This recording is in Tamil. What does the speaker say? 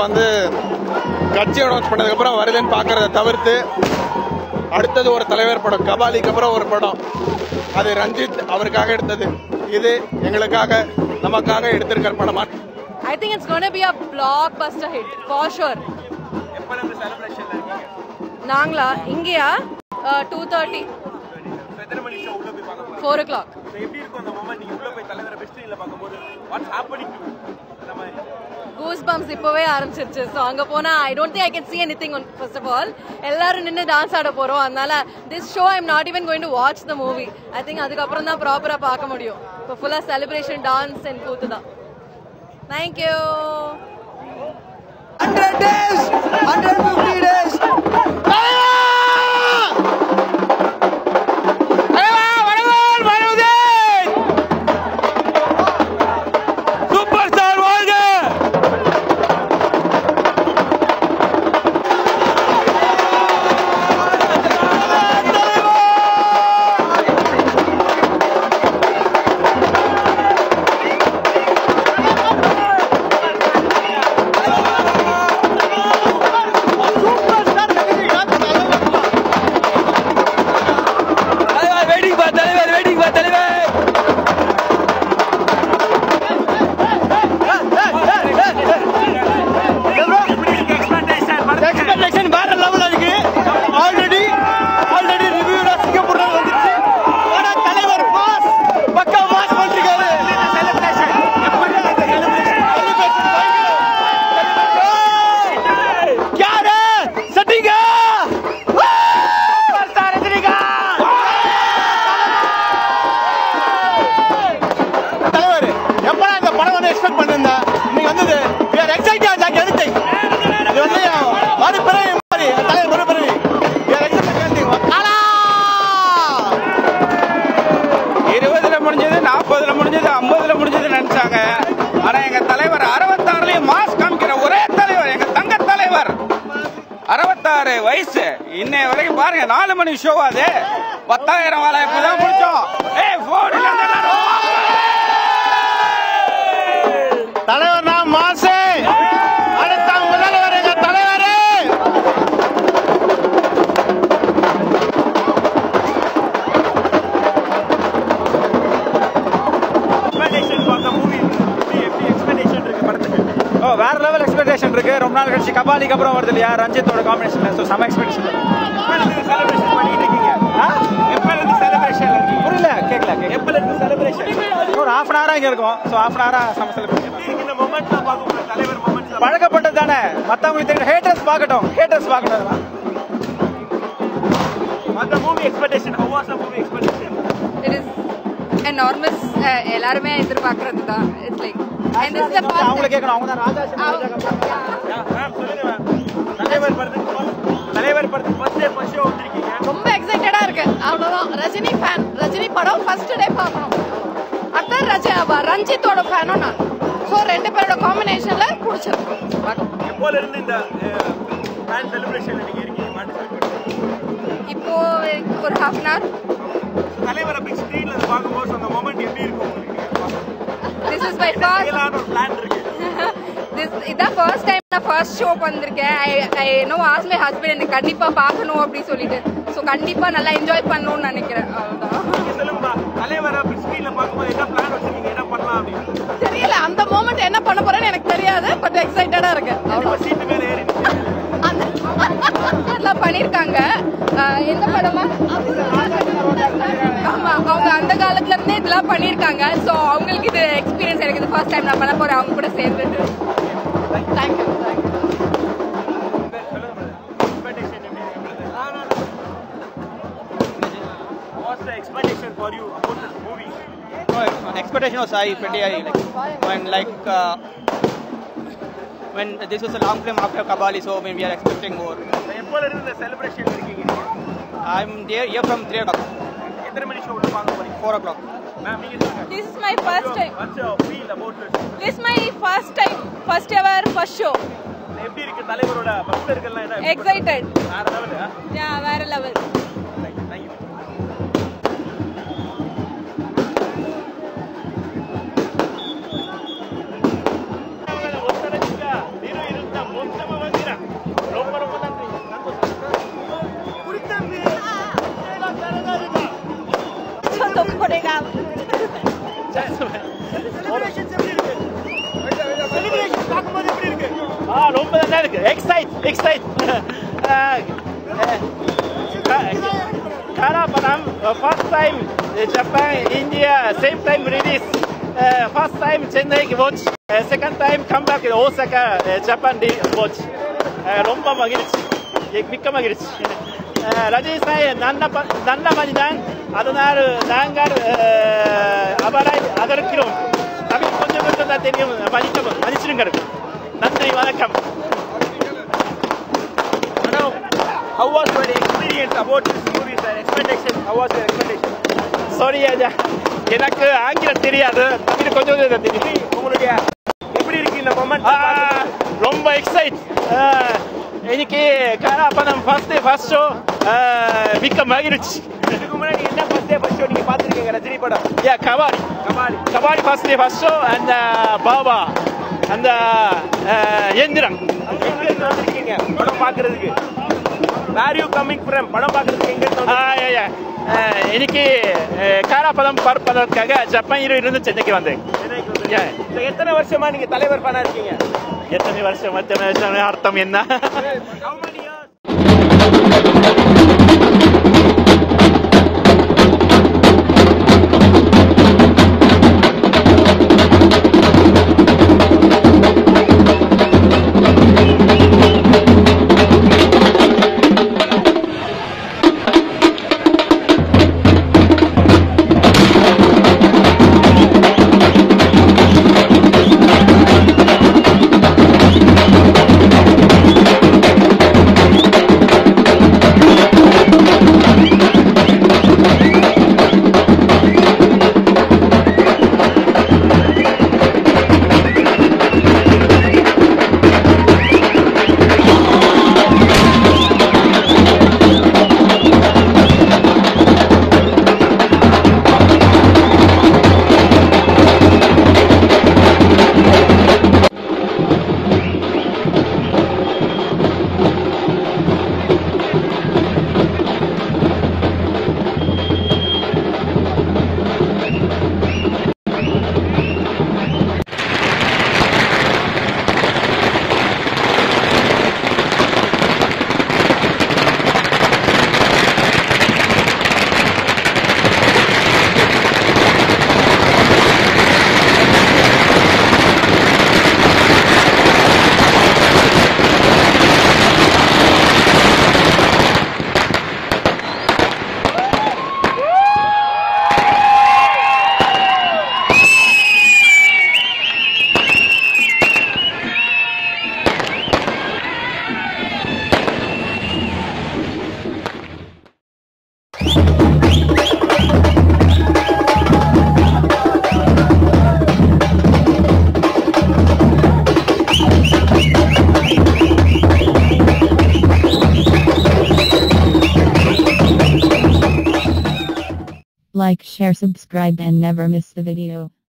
வந்து கட்சி அனௌன்ஸ் பண்ணதுக்கப்புறம் வருதுன்னு பார்க்கறத தவிர்த்து அடுத்தது ஒரு தலைவர் படம் கபாலிக்கு அப்புறம் ஒரு படம் அது ரஞ்சித் அவருக்காக எடுத்தது இது எங்களுக்காக நமக்காக எடுத்திருக்கிற படமா I think it's going to be a blockbuster hit for sure. நாங்களா இங்கேயா two thirty four o'clock goose bumps இப்போவே ஆரம்பிச்சிருச்சு ஸோ அங்கே போனால் I don't think I can see anything first of all எல்லாரும் நின்று டான்ஸ் ஆட போகிறோம் அதனால this show I'm not even going to watch the movie I think அதுக்கப்புறம் தான் ப்ராப்பராக பார்க்க முடியும் இப்போ ஃபுல்லாக செலிப்ரேஷன் டான்ஸ் அண்ட் கூத்து தான் thank you 100 days, 150 days. Super star வாழ்க தலைவர் வெயிட்டிங் பா தலைவர் வெயிட்டிங் பா தலைவர் எக்ஸ்பெக்டேஷன் வேற லெவல்ல இருக்கு ஆல்ரெடி ஆல்ரெடி ரிவ்யூல சிங்கப்பூர்ல வந்துருச்சு ஆனா தலைவர் மாஸ் பக்கா மாஸ் பண்ணிருக்காரு செலிப்ரேஷன் யாரு சட்டிங்க தலைவர் எப்படா இந்த படம் வந்து எக்ஸ்பெக்ட் பண்ணிருந்தேன் நீங்க வந்தது we are excited like anything இது வந்து மறுபிறவி மாதிரி தலைவர் மறுபிறவி we are excited like anything காலா இருபதுல முடிஞ்சது நாற்பதுல முடிஞ்சது ஐம்பதுல முடிஞ்சது நினைச்சாங்க ஆனா எங்க தலைவர் அறுபத்தாறுலயும் மாஸ் காமிக்கிற ஒரே தலைவர் எங்க தங்க தலைவர் அறுபத்தாறு வயசு இன்னைய வரைக்கும் பாருங்க நாலு மணி ஷோ அது பத்தாயிரம் வேலை இப்பதான் முடிச்சோம் ஏய் போன்ல இருந்து எல்லாரும் வாங்க. தலைவர் நான் மாசே அடுத்த முதல்வர் எங்க தலைவரே ஓ வேற லெவல் எக்ஸ்பெக்டேஷன் இருக்கு ரொம்ப நாள் கழிச்சு கபாலிக்கு அப்புறம் வருது இல்லையா ரஞ்சித்தோட காம்பினேஷன்ல ஸோ செம எக்ஸ்பெக்டேஷன் புரியல கேட்கல கேட்கல ஒரு ஹாஃப் அன் ஹவரா இங்க இருக்கும் ஸோ ஹாஃப் அன் ஹவரா செம செலிப்ரேஷன் பழக்கப்பட்டது தானே மத்தவங்களுக்கு தெரியும் ஹேட்டர்ஸ் பார்க்கட்டும் ஹேட்டர்ஸ் பார்க்கணும் இட் இஸ் எனார்மஸ் எல்லாருமே எதிர்பார்க்கறது தான் it's like and this is the first அவங்கள கேட்கணும் அவங்க தான் ராஜா ரொம்ப எக்ஸைட்டடா இருக்கு அவ்வளவுதான் ரஜினி ஃபேன் ரஜினி படம் ஃபர்ஸ்ட் டே பார்க்கணும் அடுத்த ரஜ ரஞ்சித்தோட ஃபேனும் நான் ஸோ ரெண்டு பேரோட காம்பினேஷன்ல பிடிச்சிருக்கு இப்போ ஒரு ஹாஃப் அன் ஹவர் தலைவர் அப்படி ஸ்க்ரீன்ல பார்க்கும்போது அந்த மொமெண்ட் எப்படி இருக்கும் உங்களுக்கு திஸ் இஸ் மை ஃபர்ஸ்ட் செய்யலாம்னு ஒரு பிளான் இருக்கு திஸ் இதான் ஃபர்ஸ்ட் டைம் நான் ஃபர்ஸ்ட் ஷோ வந்திருக்கேன் I I know as my husband எனக்கு கண்டிப்பா பார்க்கணும் அப்படின்னு சொல்லிட்டு ஸோ கண்டிப்பா நல்லா என்ஜாய் பண்ணணும்னு நினைக்கிறேன் அவ்வளவுதான் நீங்க சொல்லுங்கப்பா தலைவர் அப்படி ஸ்க்ரீன்ல பார்க்கும்போது என்ன பிளான் வச்சிருக்கீங்க என்ன பண்ணலாம் அப்படின்னு தெரியல அந்த மூமெண்ட் என்ன பண்ண போறேன்னு எனக்கு தெரியாது பட் எக்ஸைட்டடா இருக்கு அவ்வளவுதான் சீட்டு மேல ஏறி அந்த எல்லாம் பண்ணிருக்காங்க அஹ் எந்த படமா ஆமா அவங்க அந்த காலத்துல இருந்தே இதெல்லாம் பண்ணிருக்காங்க சோ அவங்களுக்கு இது எக்ஸ்பீரியன்ஸ் எனக்கு இது ஃபர்ஸ்ட் டைம் நான் பண்ண போறேன் அவங்க கூட சேர்ந்து thank you What's the expectation for you about this movie? No, expectation was high, pretty high. Like, when like uh, when this was a long film after Kabali, so when we are expecting more. எப்போல இருந்து இந்த செலிப்ரேஷன் இருக்கீங்க I'm there here from three o'clock, எத்தனை மணி ஷோ உள்ள பார்க்க போறீங்க four o'clock. மேம் நீங்க சொல்லுங்க This is my first time. What's your feel about this? This is my first time, first ever, first show. எப்படி இருக்கு தலைவரோட பக்தர்கள்லாம் என்ன Excited. வேற லெவல் Yeah, வேற level. தேங்க்யூ ஒத்தடச்சுங்க நீರು ಇರುತ್ತ なんだエキサイトエキサイトあーえーかカラーパナムファーストタイムジャパンインディアセームタイムリリースファーストタイムチェンナイウォッチセカンドタイムカムバック大阪ジャパンリウォッチロンバマギルチミッカマギルチ라지 사이 난라바 난라바니 난 아도나르 난가르 아바라이 아가르 키로 아비 콘조건조 나테니움 많이 좀 많이 치는 가르 난들이 와나캄 How was your experience about this movie, sir? Expectation. How was your expectation? Sorry ஐயா எனக்கு ஆங்கிலம் தெரியாது தமிழ் கொஞ்சம் கொஞ்சம் தெரியும் உங்களுடைய எப்படி இருக்கு இந்த மொமெண்ட் ஆ, ரொம்ப எக்ஸைட் இன்னைக்கு காராப்பணம் ஃபர்ஸ்ட் ஃபர்ஸ்ட் ஷோ மிக்க மகிழ்ச்சி இதுக்கு முன்னாடி என்ன ஃபர்ஸ்ட் டே ஃபர்ஸ்ட் ஷோ நீங்க பாத்துருக்கீங்க ரஜினி படம் yeah kabaddi Kabali kabaddi first day first show and Baba அந்த எந்திரன் எங்க இருந்து வந்திருக்கீங்க படம் பாக்குறதுக்கு வேர் யூ கமிங் ஃப்ரம் படம் பாக்குறதுக்கு எங்க இருந்து ஆ, யா, யா. அஹ், இன்னைக்கு அஹ், காராப்பழம் பார்ப்பதற்காக ஜப்பானில் இருந்து சென்னைக்கு வந்தேன் சென்னைக்கு வந்து யா. So, எத்தனை வருஷமா நீங்க தலைவர் ஃபேனா இருக்கீங்க எத்தனை வருஷம் எத்தனை வருஷம் அர்த்தம் என்ன How many years? Like, share, subscribe and never miss the video.